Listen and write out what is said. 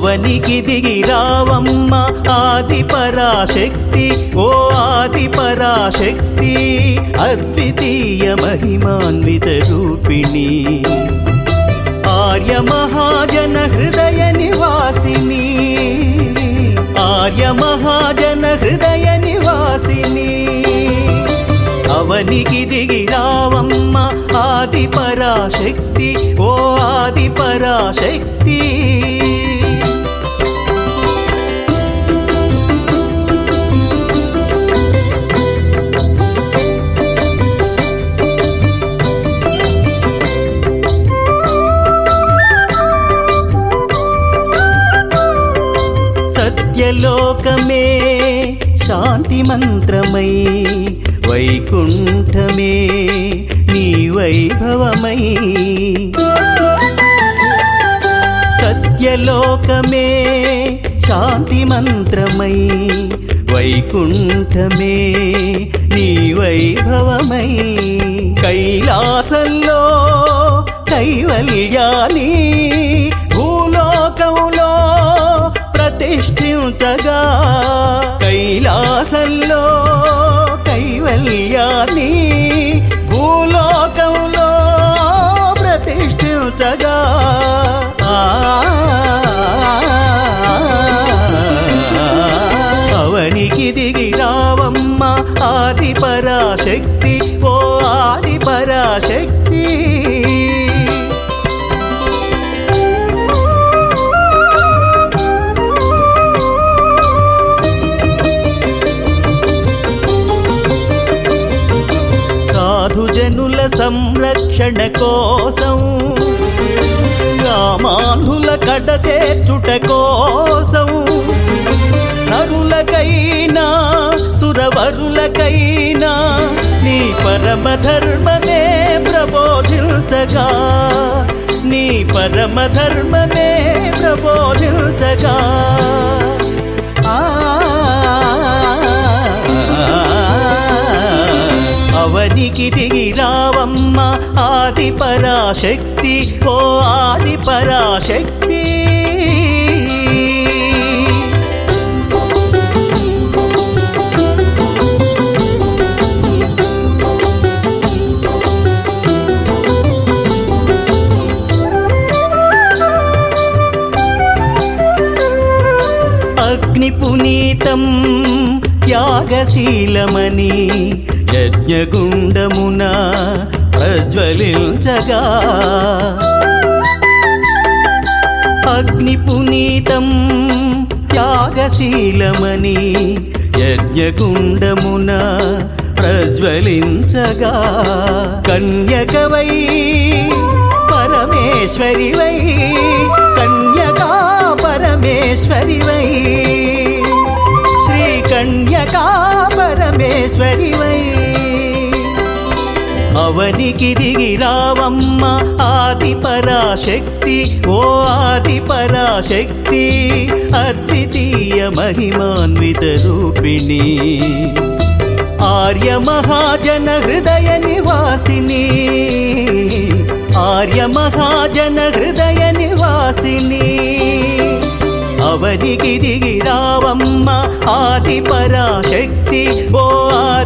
అవనికి దిగి రావమ్మ ఆది పరాశక్తి ఓ ఆది పరాశక్తి అద్వితీయ మహిమాన్విత రూపిణి ఆర్య మహాజన హృదయ నివాసిని ఆర్య మహాజన హృదయ నివాసిని అవనికి దిగి రావమ్మ ఆది పరాశక్తి ఓ ఆది పరాశక్తి సత్యలోకమే శాంతి మంత్రమై వైకుంఠమే నీ వైభవమై సత్యలోకమే శాంతి మంత్రమై వైకుంఠమే నీ వైభవమై కైలాసంలో కైవల్యాని భూలోకంలో ప్రతిష్ఠించగా కైలాసంలో కైవల్యాన్ని భూలోకంలో ప్రతిష్ఠించగా ఆ, అవనికి దిగి రావమ్మ ఆది పరాశక్తి ఓ ఆది పరాశక్తి సాధుజనుల సంరక్షణ కోసం రామాంధుల కడతేర్చుట కోసం నరులకైనా సురవరులకైనా నీ పరమ ధర్మమే ప్రబోధించగా నీ పరమ ధర్మమే ప్రబోధించగా ఆ అవనికి దిగి రావమ్మ ఆది పరాశక్తి ఓ ఆది పరాశక్తి అగ్ని పునీతం త్యాగశీలమని యజ్ఞగుండమున ప్రజ్వలించగా అగ్ని పునీతం త్యాగశీలమని యజ్ఞగుండమున ప్రజ్వలించగా కన్యకవై పరమేశ్వరివై కన్యకా పరమేశ్వరివై శ్రీ కన్యకా పరమేశ్వరివై అవనికి దిగి రావమ్మ ఆది పరాశక్తి ఓ ఆది పరాశక్తి అద్వితీయ మహిమాన్విత రూపిణి ఆర్య మహాజన హృదయ నివాసిని ఆర్య మహాజన హృదయ నివాసిని అవనికి దిగి రావమ్మ ఆది పరాశక్తి ఓ ఆది